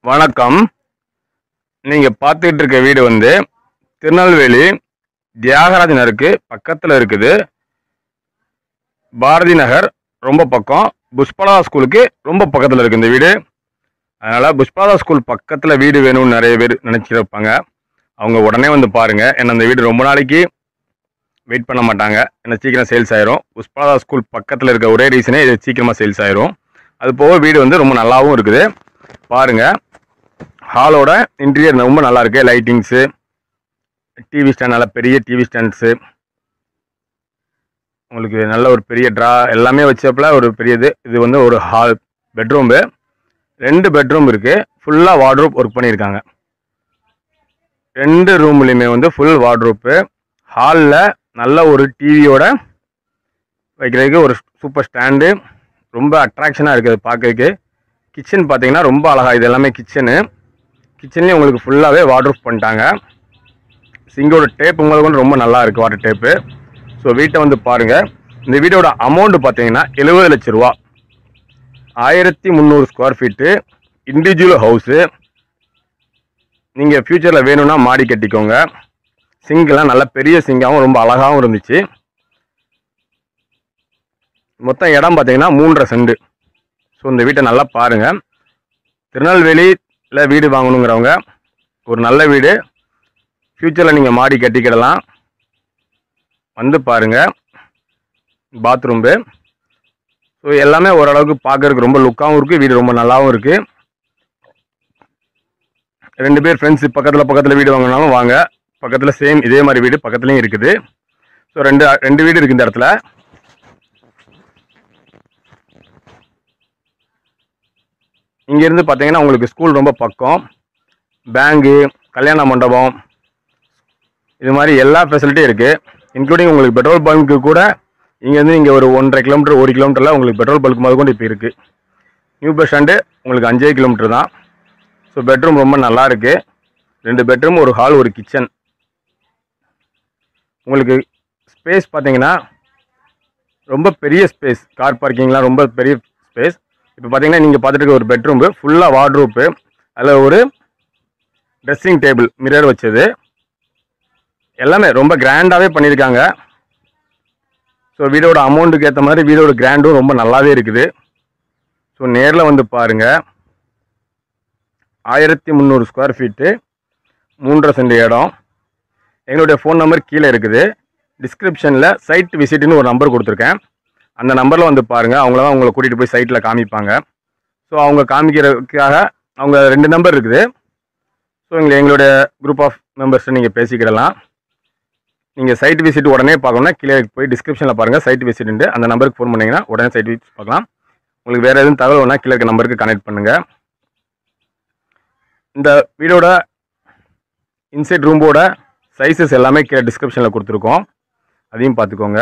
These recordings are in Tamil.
வணக்கம் நீங்கள் பார்த்துக்கிட்டு இருக்க வீடு வந்து திருநெல்வேலி தியாகராஜ நகருக்கு பக்கத்தில் இருக்குது பாரதி நகர் ரொம்ப பக்கம் புஷ்பலா ஸ்கூலுக்கு ரொம்ப பக்கத்தில் இருக்குது இந்த வீடு அதனால் புஷ்பலா ஸ்கூல் பக்கத்தில் வீடு வேணும்னு நிறைய பேர் நினச்சிருப்பாங்க அவங்க உடனே வந்து பாருங்கள் ஏன்னா அந்த வீடு ரொம்ப நாளைக்கு வெயிட் பண்ண மாட்டாங்க ஏன்னா சீக்கிரம் சேல்ஸ் ஆயிரும் புஷ்பலா ஸ்கூல் பக்கத்தில் இருக்க ஒரே ரீசனே இது சீக்கிரமாக சேல்ஸ் ஆயிரும் அது போக வீடு வந்து ரொம்ப நல்லாவும் இருக்குது பாருங்கள் ஹாலோட இன்டீரியர் ரொம்ப நல்லா இருக்கு லைட்டிங்ஸு டிவி ஸ்டாண்ட் நல்ல பெரிய டிவி ஸ்டாண்ட்ஸு உங்களுக்கு நல்ல ஒரு பெரிய ட்ரா எல்லாமே வச்சப்பல ஒரு பெரியது இது வந்து ஒரு ஹால் பெட்ரூம்பு ரெண்டு பெட்ரூம் இருக்குது ஃபுல்லாக வார்ட்ரூப் ஒர்க் பண்ணியிருக்காங்க ரெண்டு ரூம்லேயுமே வந்து ஃபுல் வார்ட்ரூப்பு ஹாலில் நல்ல ஒரு டிவியோட வைக்கிறதுக்கு ஒரு சூப்பர் ஸ்டாண்டு ரொம்ப அட்ராக்ஷனாக இருக்குது பார்க்கறதுக்கு கிச்சன் பார்த்தீங்கன்னா ரொம்ப அழகா இது எல்லாமே கிச்சனு கிச்சன்லேயும் உங்களுக்கு ஃபுல்லாகவே வாட்டர் பண்ணிட்டாங்க சிங்கோட டேப் உங்களுக்கு வந்து ரொம்ப நல்லா இருக்குது வாட்டர் டேப்பு ஸோ வீட்டை வந்து பாருங்கள் இந்த வீடோட அமௌண்ட் பார்த்தீங்கன்னா எழுபது லட்ச ரூபா ஆயிரத்தி முந்நூறு ஸ்கொயர் ஃபீட்டு இண்டிவிஜுவல் ஹவுஸு நீங்கள் ஃப்யூச்சரில் வேணும்னா மாடி கட்டிக்கோங்க சிங்கெல்லாம் நல்ல பெரிய சிங்காகவும் ரொம்ப அழகாகவும் இருந்துச்சு மொத்தம் இடம் பார்த்தீங்கன்னா மூன்றரை செண்டு ஸோ இந்த வீட்டை நல்லா பாருங்கள் திருநெல்வேலியில் வீடு வாங்கணுங்கிறவங்க ஒரு நல்ல வீடு ஃப்யூச்சரில் நீங்கள் மாடி கட்டிக்கிடலாம் வந்து பாருங்கள் பாத்ரூம்பு ஸோ எல்லாமே ஓரளவுக்கு பார்க்கறதுக்கு ரொம்ப லுக்காகவும் இருக்குது வீடு ரொம்ப நல்லாவும் இருக்குது ரெண்டு பேர் ஃப்ரெண்ட்ஸ் பக்கத்தில் பக்கத்தில் வீடு வாங்கினாலும் வாங்க பக்கத்தில் சேம் இதே மாதிரி வீடு பக்கத்துலேயும் இருக்குது ஸோ ரெண்டு ரெண்டு வீடு இருக்குது இந்த இடத்துல இங்கேருந்து பார்த்தீங்கன்னா உங்களுக்கு ஸ்கூல் ரொம்ப பக்கம் பேங்கு கல்யாண மண்டபம் இது மாதிரி எல்லா ஃபெசிலிட்டியும் இருக்குது இன்க்ளூடிங் உங்களுக்கு பெட்ரோல் பங்க்கு கூட இங்கேருந்து இங்கே ஒரு ஒன்றரை கிலோமீட்டர் ஒரு கிலோமீட்டரில் உங்களுக்கு பெட்ரோல் பல்க் முதல் கொண்டு இப்போ இருக்குது நியூ பஸ் ஸ்டாண்டு உங்களுக்கு அஞ்சே கிலோமீட்டர் தான் ஸோ பெட்ரூம் ரொம்ப நல்லா இருக்குது ரெண்டு பெட்ரூம் ஒரு ஹால் ஒரு கிச்சன் உங்களுக்கு ஸ்பேஸ் பார்த்தீங்கன்னா ரொம்ப பெரிய ஸ்பேஸ் கார் பார்க்கிங்லாம் ரொம்ப பெரிய ஸ்பேஸ் இப்போ பார்த்தீங்கன்னா நீங்கள் பார்த்துட்டு இருக்க ஒரு பெட்ரூம்பு ஃபுல்லாக வார்ட்ரூப்பு அதில் ஒரு ட்ரெஸ்ஸிங் டேபிள் மிரர் வச்சது எல்லாமே ரொம்ப கிராண்டாகவே பண்ணியிருக்காங்க ஸோ வீடோட அமௌண்ட்டுக்கு ஏற்ற மாதிரி வீடோட கிராண்டும் ரொம்ப நல்லாவே இருக்குது ஸோ நேரில் வந்து பாருங்கள் ஆயிரத்தி முந்நூறு ஸ்கொயர் ஃபீட்டு மூன்றரை சென்ட் இடம் எங்களுடைய ஃபோன் நம்பர் கீழே இருக்குது டிஸ்கிரிப்ஷனில் சைட் விசிட்னு ஒரு நம்பர் கொடுத்துருக்கேன் அந்த நம்பரில் வந்து பாருங்கள் அவங்கள தான் உங்களை கூட்டிகிட்டு போய் சைட்டில் காமிப்பாங்க ஸோ அவங்க காமிக்கிறதுக்காக அவங்க ரெண்டு நம்பர் இருக்குது ஸோ எங்களை எங்களுடைய குரூப் ஆஃப் மெம்பர்ஸ் நீங்கள் பேசிக்கிடலாம் நீங்கள் சைட் விசிட் உடனே பார்க்கணும்னா கீழே போய் டிஸ்கிரிப்ஷனில் பாருங்கள் சைட் விசிட்டு அந்த நம்பருக்கு ஃபோன் பண்ணிங்கன்னா உடனே சைட் விசிட் பார்க்கலாம் உங்களுக்கு வேறு எதுவும் தகவல் வேணால் கீழே இருக்க நம்பருக்கு கனெக்ட் பண்ணுங்கள் இந்த வீடோட இன்சைட் ரூம்போட சைஸஸ் எல்லாமே கீழே டிஸ்கிரிப்ஷனில் கொடுத்துருக்கோம் அதையும் பார்த்துக்கோங்க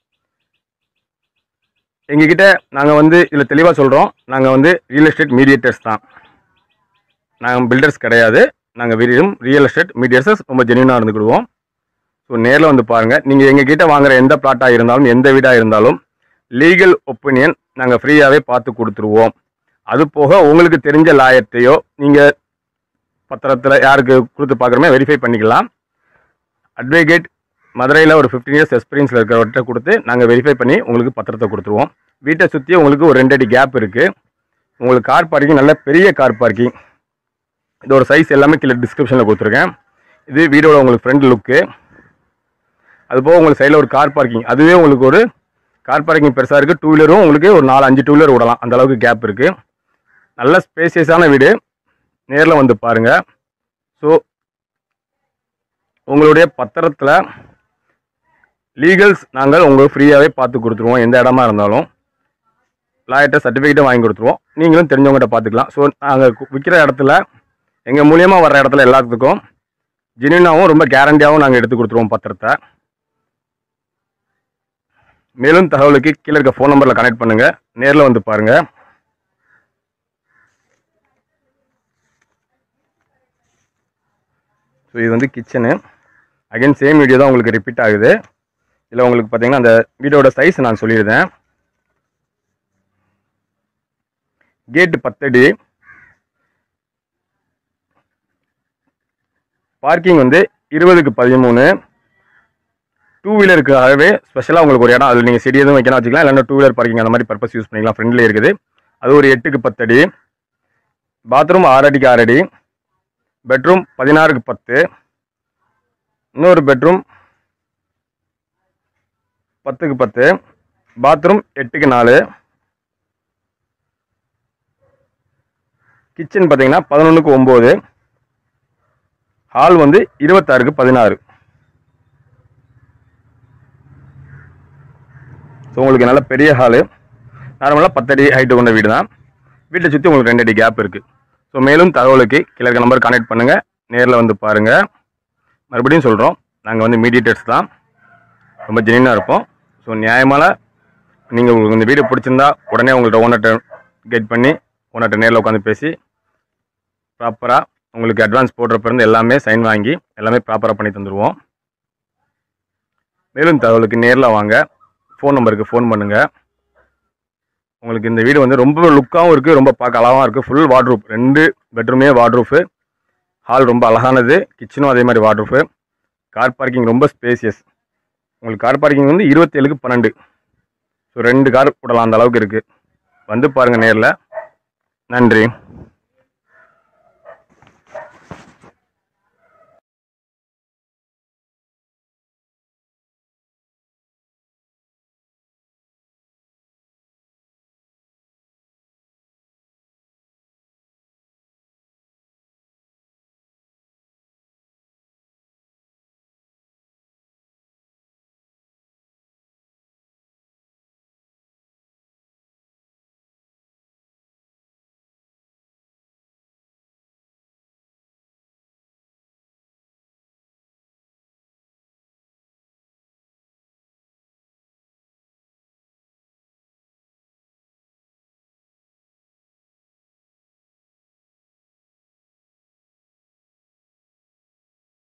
எங்ககிட்ட நாங்கள் வந்து இதில் தெளிவாக சொல்கிறோம் நாங்கள் வந்து ரியல் எஸ்டேட் மீடியேட்டர்ஸ் தான் நாங்கள் பில்டர்ஸ் கிடையாது நாங்கள் வெறும் ரியல் எஸ்டேட் மீடியேட்டர்ஸ் ரொம்ப ஜென்யூனாக இருந்துக்கிடுவோம் ஸோ நேரில் வந்து பாருங்கள் நீங்கள் எங்ககிட்ட வாங்குற எந்த பிளாட்டாக இருந்தாலும் எந்த வீடாக இருந்தாலும் லீகல் ஒப்பீனியன் நாங்கள் ஃப்ரீயாகவே பார்த்து கொடுத்துருவோம் அது போக உங்களுக்கு தெரிஞ்ச லாயர்ட்டையோ நீங்கள் பத்திரத்தில் யாருக்கு கொடுத்து பார்க்குறோமே வெரிஃபை பண்ணிக்கலாம் அட்வொகேட் மதுரையில் ஒரு ஃபிஃப்டீன் இயர்ஸ் எக்ஸ்பீரியன்ஸில் இருக்கிறவர்கிட்ட கொடுத்து நாங்கள் வெரிஃபை பண்ணி உங்களுக்கு பத்திரத்தை கொடுத்துருவோம் வீட்டை சுற்றி உங்களுக்கு ஒரு ரெண்டு அடி கேப் இருக்குது உங்களுக்கு கார் பார்க்கிங் நல்ல பெரிய கார் பார்க்கிங் இதோட சைஸ் எல்லாமே கீழே டிஸ்கிரிப்ஷனில் கொடுத்துருக்கேன் இது வீடோட உங்களுக்கு ஃப்ரண்ட் லுக்கு அது போக உங்களுக்கு சைடில் ஒரு கார் பார்க்கிங் அதுவே உங்களுக்கு ஒரு கார் பார்க்கிங் பெருசாக இருக்குது டூ வீலரும் உங்களுக்கு ஒரு நாலு அஞ்சு டூ வீலர் விடலாம் அந்த அளவுக்கு கேப் இருக்குது நல்ல ஸ்பேசியஸான வீடு நேரில் வந்து பாருங்கள் ஸோ உங்களுடைய பத்திரத்தில் லீகல்ஸ் நாங்கள் உங்களுக்கு ஃப்ரீயாகவே பார்த்து கொடுத்துருவோம் எந்த இடமா இருந்தாலும் லாயர்கிட்ட சர்டிஃபிகேட்டும் வாங்கி கொடுத்துருவோம் நீங்களும் தெரிஞ்சவங்ககிட்ட பார்த்துக்கலாம் ஸோ நாங்கள் விற்கிற இடத்துல எங்கள் மூலியமாக வர்ற இடத்துல எல்லாத்துக்கும் ஜென்யூனாகவும் ரொம்ப கேரண்டியாகவும் நாங்கள் எடுத்து கொடுத்துருவோம் பத்திரத்தை மேலும் தகவலுக்கு கீழே இருக்க ஃபோன் நம்பரில் கனெக்ட் பண்ணுங்கள் நேரில் வந்து பாருங்கள் ஸோ இது வந்து கிச்சனு அகைன் சேம் வீடியோ தான் உங்களுக்கு ரிப்பீட் ஆகுது இதில் உங்களுக்கு பார்த்தீங்கன்னா அந்த வீடோட சைஸ் நான் சொல்லியிருந்தேன் கேட்டு பத்தடி பார்க்கிங் வந்து இருபதுக்கு பதிமூணு டூ வீலருக்காகவே ஸ்பெஷலாக உங்களுக்கு ஒரு இடம் அதில் நீங்கள் செடி எதுவும் வைக்கலாம் வச்சுக்கலாம் இல்லைன்னா டூ வீலர் பார்க்கிங் அந்த மாதிரி பர்பஸ் யூஸ் பண்ணிக்கலாம் ஃப்ரெண்ட்லேயே இருக்குது அது ஒரு எட்டுக்கு பத்தடி பாத்ரூம் ஆறு அடிக்கு ஆறு அடி பெட்ரூம் பதினாறுக்கு பத்து இன்னொரு பெட்ரூம் பத்துக்கு பத்து பாத்ரூம் எட்டுக்கு நாலு கிச்சன் பார்த்தீங்கன்னா பதினொன்றுக்கு ஒம்பது ஹால் வந்து இருபத்தாறுக்கு பதினாறு ஸோ உங்களுக்கு நல்ல பெரிய ஹாலு நார்மலாக பத்தடி ஹைட்டு கொண்ட வீடு தான் வீட்டை சுற்றி உங்களுக்கு ரெண்டு அடி கேப் இருக்குது ஸோ மேலும் தகவலுக்கு கீழே இருக்க நம்பர் கான்டாக்ட் பண்ணுங்கள் நேரில் வந்து பாருங்கள் மறுபடியும் சொல்கிறோம் நாங்கள் வந்து மீடியேட்டர்ஸ் தான் ரொம்ப ஜெனினாக இருப்போம் ஸோ நியாயமான நீங்கள் உங்களுக்கு இந்த வீடியோ பிடிச்சிருந்தா உடனே உங்கள்கிட்ட ஓனர்கிட்ட கெட் பண்ணி ஓனர்கிட்ட நேரில் உட்காந்து பேசி ப்ராப்பராக உங்களுக்கு அட்வான்ஸ் போடுறப்ப இருந்து எல்லாமே சைன் வாங்கி எல்லாமே ப்ராப்பராக பண்ணி தந்துடுவோம் மேலும் தகவலுக்கு நேரில் வாங்க ஃபோன் நம்பருக்கு ஃபோன் பண்ணுங்கள் உங்களுக்கு இந்த வீடு வந்து ரொம்ப லுக்காகவும் இருக்குது ரொம்ப பார்க்க அழகாகவும் இருக்குது ஃபுல் வார்ட்ரூப் ரெண்டு பெட்ரூமே வார்ட்ரூஃபு ஹால் ரொம்ப அழகானது கிச்சனும் அதே மாதிரி வார்ட்ரூஃபு கார் பார்க்கிங் ரொம்ப ஸ்பேசியஸ் உங்களுக்கு கார் பார்க்கிங் வந்து இருபத்தேழுக்கு பன்னெண்டு ஸோ ரெண்டு கார் விடலாம் அந்த அளவுக்கு இருக்குது வந்து பாருங்கள் நேரில் நன்றி